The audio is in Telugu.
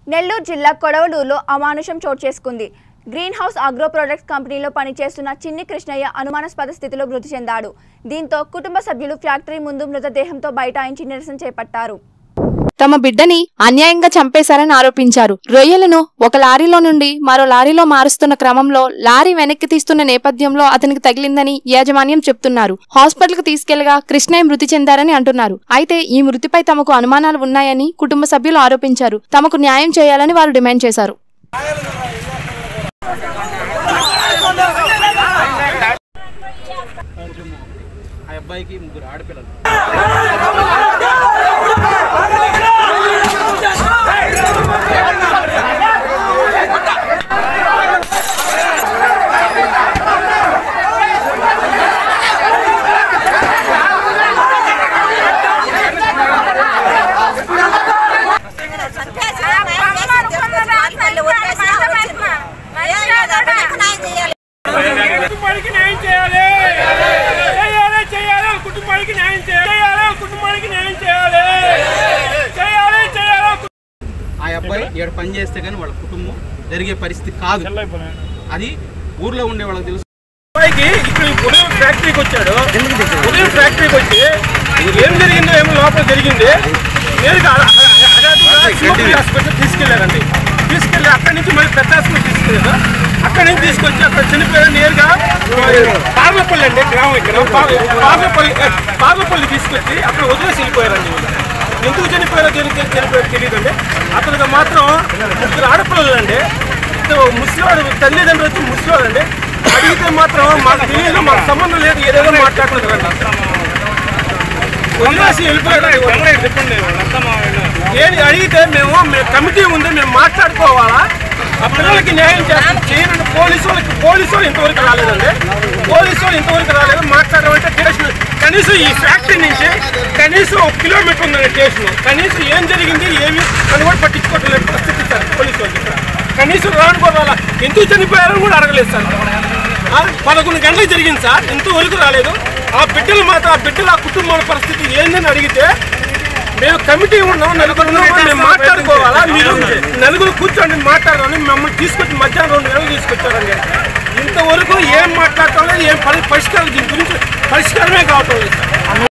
నెల్లూరు జిల్లా కొడవలూరులో అమానుషం చోటు చేసుకుంది గ్రీన్ హౌస్ అగ్రో ప్రొడక్ట్స్ కంపెనీలో పనిచేస్తున్న చిన్ని కృష్ణయ్య అనుమానాస్పద స్థితిలో మృతి చెందాడు దీంతో కుటుంబ సభ్యులు ఫ్యాక్టరీ ముందు మృతదేహంతో బైఠాయించి నిరసన చేపట్టారు తమ బిడ్డని అన్యాయంగా చంపేశారని ఆరోపించారు రొయ్యలను ఒక లారీలో నుండి మరో లారీలో మారుస్తున్న క్రమంలో లారీ వెనక్కి తీస్తున్న నేపథ్యంలో అతనికి తగిలిందని యాజమాన్యం చెప్తున్నారు హాస్పిటల్ కు తీసుకెళ్లగా కృష్ణయ్య మృతి చెందారని అంటున్నారు అయితే ఈ మృతిపై తమకు అనుమానాలు ఉన్నాయని కుటుంబ సభ్యులు ఆరోపించారు తమకు న్యాయం చేయాలని వారు డిమాండ్ చేశారు ఆ అబ్బాయికి ముగ్గురు ఆడపిల్లలు కుటుంబానికి న్యాయం చేయాలి చేయాలి చేయాలి కుటుంబానికి న్యాయం చేయాలి చేయాలి కుటుంబానికి న్యాయం చేయాలి చేయాలి చేయాలి ఆ అబ్బాయి ఇక్కడ పని చేస్తే కానీ వాళ్ళ కుటుంబం జరిగే పరిస్థితి కాదు అది ఊర్లో ఉండే వాళ్ళకి తెలుసు అబ్బాయికి ఇక్కడ ఉదయం ఫ్యాక్టరీకి వచ్చాడు ఉదయం ఫ్యాక్టరీకి వచ్చి ఏం జరిగిందో ఏమో లోపల జరిగింది నేరుగా అ- అ- హఠాత్తుగా శివపురి హాస్పిటల్ తీసుకెళ్లారండి తీసుకెళ్లి అక్కడి నుంచి మళ్ళీ పెద్ద హాస్పిటల్ తీసుకెళ్ళారు అక్కడి నుంచి తీసుకొచ్చి అక్కడ చనిపోయారు నేరుగా పార్లపల్లి అండి గ్రామం ఇక్కడ పా- పార్లపల్లి ఏ, పార్లపల్లి తీసుకొచ్చి అక్కడ వదిలేసి వెళ్ళిపోయారండి వీళ్ళు. ఎందుకు చనిపోయారో దేనికి చనిపోయారో తెలియదండి అతనికి మాత్రం ముగ్గురు ఆడపిల్లలు అండి ఇద్దరు ముసలివాడు తల్లిదండ్రులు వచ్చి ముసలివాడు అండి అడిగితే మాత్రం మాకు తెలియదు మాకు సంబంధం లేదు ఏదేదో మాట్లాడుకుంటారండి వదిలేసి వెళ్ళిపోయాడు ఏంటి అడిగితే మేము మేము కమిటీ ఉంది మేము మాట్లాడుకోవాలా ఆ పిల్లలకి న్యాయం చేస్తాం చేయనండి పోలీసు వాళ్ళకి పోలీసు వాళ్ళు ఇంతవరకు రాలేదండి పోలీసు వాళ్ళు ఇంతవరకు రాలేదు మాట్లాడమంటే స్టేషన్ కనీసం ఈ ఫ్యాక్టరీ నుంచి కనీసం ఒక కిలోమీటర్ ఉందండి స్టేషన్ కనీసం ఏం జరిగింది ఏమి అని కూడా పట్టించుకోవట్లేదు పరిస్థితి సార్ పోలీసు వాళ్ళు కనీసం రాను కూడా రాలా ఎందుకు చనిపోయారని కూడా అడగలేదు సార్ ఆ, పదకొండు గంటలకు జరిగింది సార్ ఇంతవరకు రాలేదు ఆ బిడ్డలు మాత్రం ఆ బిడ్డల ఆ కుటుంబం పరిస్థితి ఏందని అడిగితే మేము కమిటీ ఉన్నాం నలుగురు ఉన్నాం, మేము మాట్లాడుకోవాలా మీరు నలుగురు కూర్చోండి మాట్లాడాలని మమ్మల్ని తీసుకొచ్చి మధ్యాహ్నం రెండు గంటలు తీసుకొచ్చారండి ఇంతవరకు ఏం మాట్లాడటం లేదు ఏం పరి- పరిష్కారం దీని గురించి పరిష్కారమే కావటం లేదు సార్